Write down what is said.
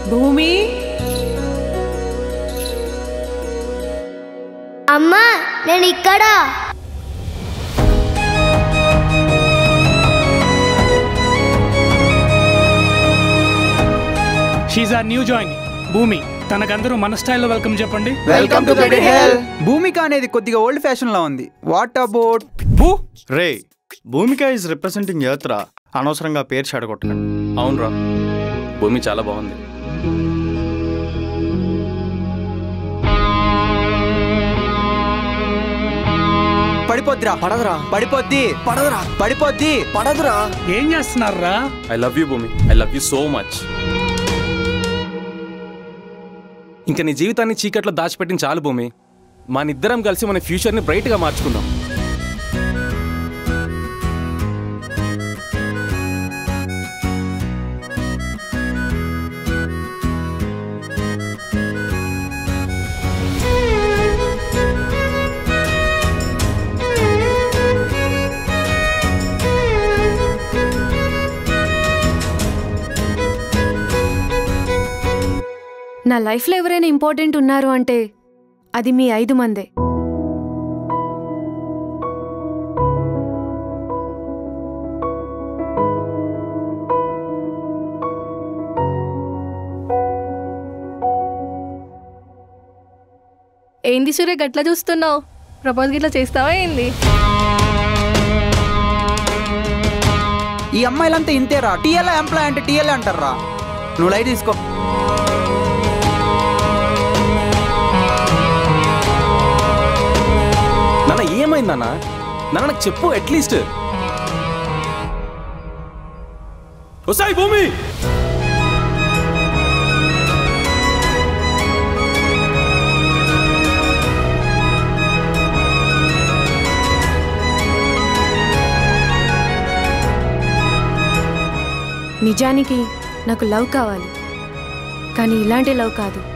భూమి అమ్మా నేను ఇక్కడ షీజ్ ఆర్ న్యూ జాయిన్ భూమి తనకందరూ మన స్టైల్లో వెల్కమ్ చెప్పండి welcome to bloody hell Bhumika అనేది కొద్దిగా ఓల్డ్ ఫ్యాషన్ లా ఉంది వాట్ అబౌట్ భూ రే భూమిక ఇస్ రిప్రజెంటింగ్ ఎర్త్ రా అనవసరంగా పేరు చెడగొట్టకండి అవునరా భూమి చాలా బాగుంది పడిపోద్దిరా పడదురా పడిపోద్ది పడదురా పడిపోద్ది పడదురా ఏం చేస్తున్నారా I love you Bhumi I love you so much ఇంకా నీ జీవితాన్ని చీకట్లో దాచిపెట్టిన చాలు భూమి మనిద్దరం కలిసి మన ఫ్యూచర్ని బ్రైట్గా మార్చుకుందాం నా లైఫ్లో ఎవరైనా ఇంపార్టెంట్ ఉన్నారు అంటే అది మీ ఐదు మందే ఏంది సూర్య గట్ల చూస్తున్నావు ప్రపోజ్ గిట్లా చేస్తావా ఏంది ఈ అమ్మాయిలంతా ఇంతేరా టీఎల్ ఎంప్లాయ్ అంటే టీఎల్ అంటారా నువ్వు లైట్ తీసుకో నాన్న ఏమైందన్నా నాన్న నాకు చెప్పు అట్లీస్ట్ వస్తాయి భూమి నిజానికి నాకు లవ్ కావాలి కానీ ఇలాంటి లవ్ కాదు